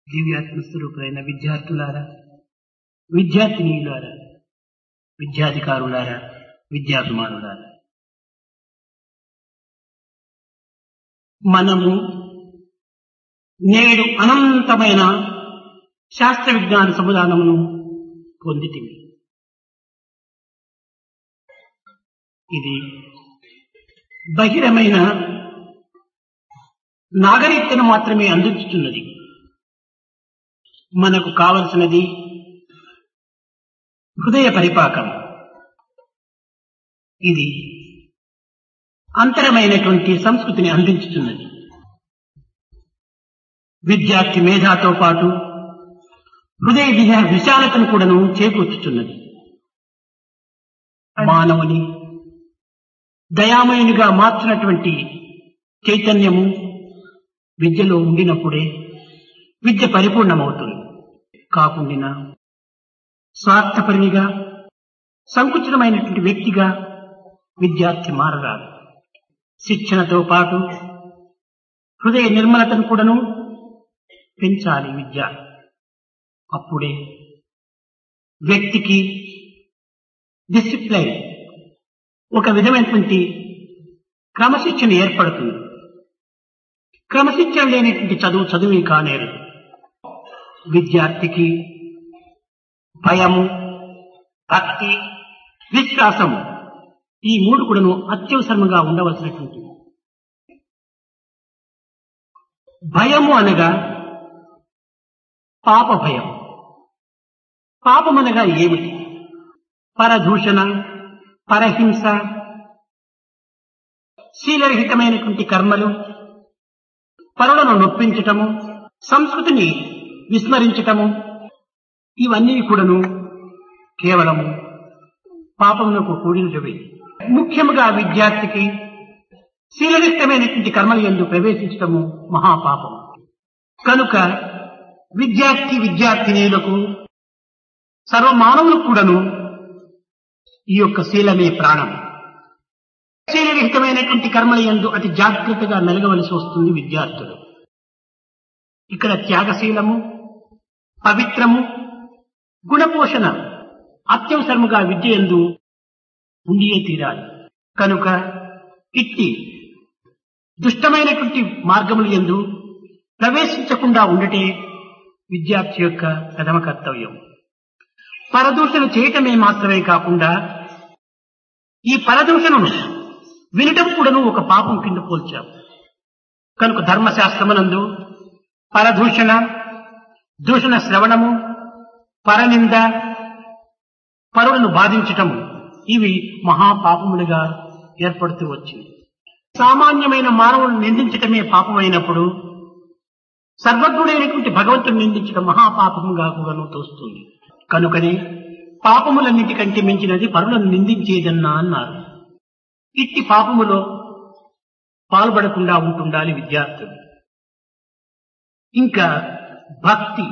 దివ్యాత్మ స్వరూపులైన విద్యార్థులారా విద్యార్థినీయులారా విద్యాధికారులారా విద్యాభిమానులారా మనము నేడు అనంతమైన శాస్త్ర విజ్ఞాన సముదానమును పొందితిమి ఇది బహిరమైన నాగరికతను మాత్రమే అందించుతున్నది మనకు కావలసినది హృదయ పరిపాకం ఇది అంతరమైనటువంటి సంస్కృతిని అందించుతున్నది విద్యార్థి మేధాతో పాటు హృదయ విశా- విశాలతను కూడాను చేకూర్చుతున్నది మానవుని దయామయునిగా మార్చినటువంటి చైతన్యము విద్యలో ఉండినప్పుడే విద్య పరిపూర్ణమవుతుంది కాకుండా స్వార్థపరినిగా సంకుచితమైనటువంటి వ్యక్తిగా విద్యార్థి మారరాదు శిక్షణతో పాటు హృదయ నిర్మలతను కూడాను పెంచాలి విద్య అప్పుడే వ్యక్తికి డిసిప్లైన్ ఒక విధమైనటువంటి క్రమశిక్షణ ఏర్పడుతుంది క్రమశిక్షణ లేనటువంటి చదువు చదువు కానేరు విద్యార్థికి భయము భక్తి విశ్వాసము ఈ మూడు కూడాను అత్యవసరంగా ఉండవలసినటువంటి భయము అనగా పాప భయం పాపం అనగా ఏమిటి పరదూషణ పరహింస శీలరహితమైనటువంటి కర్మలు పరులను నొప్పించటము సంస్కృతిని విస్మరించటము ఇవన్నీ కూడాను కేవలము పాపమునకు కూడినవి ముఖ్యముగా విద్యార్థికి శీలరిష్టమైనటువంటి కర్మల ఎందు ప్రవేశించటము మహాపాపం కనుక విద్యార్థి విద్యార్థినీలకు సర్వమానవులకు కూడాను ఈ యొక్క శీలమే ప్రాణం శీలరహితమైనటువంటి కర్మల యందు అతి జాగ్రత్తగా మెలగవలసి వస్తుంది విద్యార్థులు ఇక్కడ త్యాగశీలము పవిత్రము గుణపోషణ అత్యవసరముగా విద్య ఎందు ఉండియే తీరాలి కనుక ఇట్టి దుష్టమైనటువంటి మార్గముల ఎందు ప్రవేశించకుండా ఉండటే విద్యార్థి యొక్క ప్రథమ కర్తవ్యం పరదూషణ చేయటమే మాత్రమే కాకుండా ఈ పరదూషణను వినటం కూడాను ఒక పాపం కింద పోల్చాం కనుక ధర్మశాస్త్రమునందు పరదూషణ దూషణ శ్రవణము పరనింద పరులను బాధించటము ఇవి మహాపాపములుగా ఏర్పడుతూ వచ్చింది సామాన్యమైన మానవులను నిందించటమే పాపమైనప్పుడు సర్వజ్ఞుడైనటువంటి భగవంతుని నిందించడం మహాపాపముగా కూడాను తోస్తుంది కనుకనే పాపములన్నిటికంటే మించినది పరులను నిందించేదన్నా అన్నారు ఇట్టి పాపములో పాల్పడకుండా ఉంటుండాలి విద్యార్థులు ఇంకా భక్తి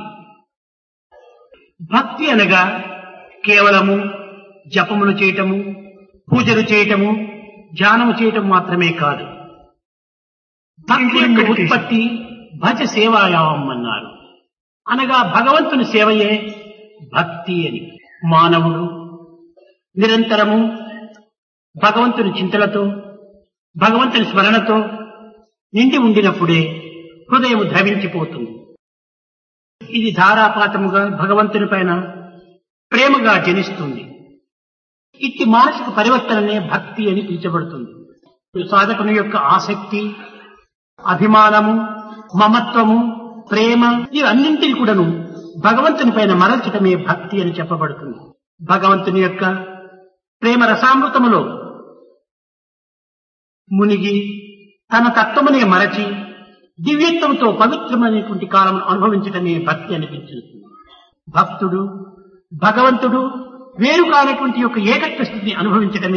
భక్తి అనగా కేవలము జపములు చేయటము పూజలు చేయటము ధ్యానము చేయటం మాత్రమే కాదు భక్తి యొక్క ఉత్పత్తి భజ సేవాయావం అన్నారు అనగా భగవంతుని సేవయే భక్తి అని మానవుడు నిరంతరము భగవంతుని చింతలతో భగవంతుని స్మరణతో నిండి ఉండినప్పుడే హృదయం ద్రవించిపోతుంది ఇది ధారాపాతముగా భగవంతుని పైన ప్రేమగా జనిస్తుంది ఇట్టి మానసిక పరివర్తననే భక్తి అని పిలిచబడుతుంది సాధకుని యొక్క ఆసక్తి అభిమానము మమత్వము ప్రేమ ఇవన్నింటినీ కూడాను భగవంతుని పైన మరల్చటమే భక్తి అని చెప్పబడుతుంది భగవంతుని యొక్క ప్రేమ రసామృతములో మునిగి తన తత్వమునే మరచి దివ్యత్వంతో పవిత్రమైనటువంటి కాలం అనుభవించటమే భక్తి అనిపించింది భక్తుడు భగవంతుడు వేరు కానటువంటి యొక్క ఏకత్వ స్థితిని అనుభవించటమే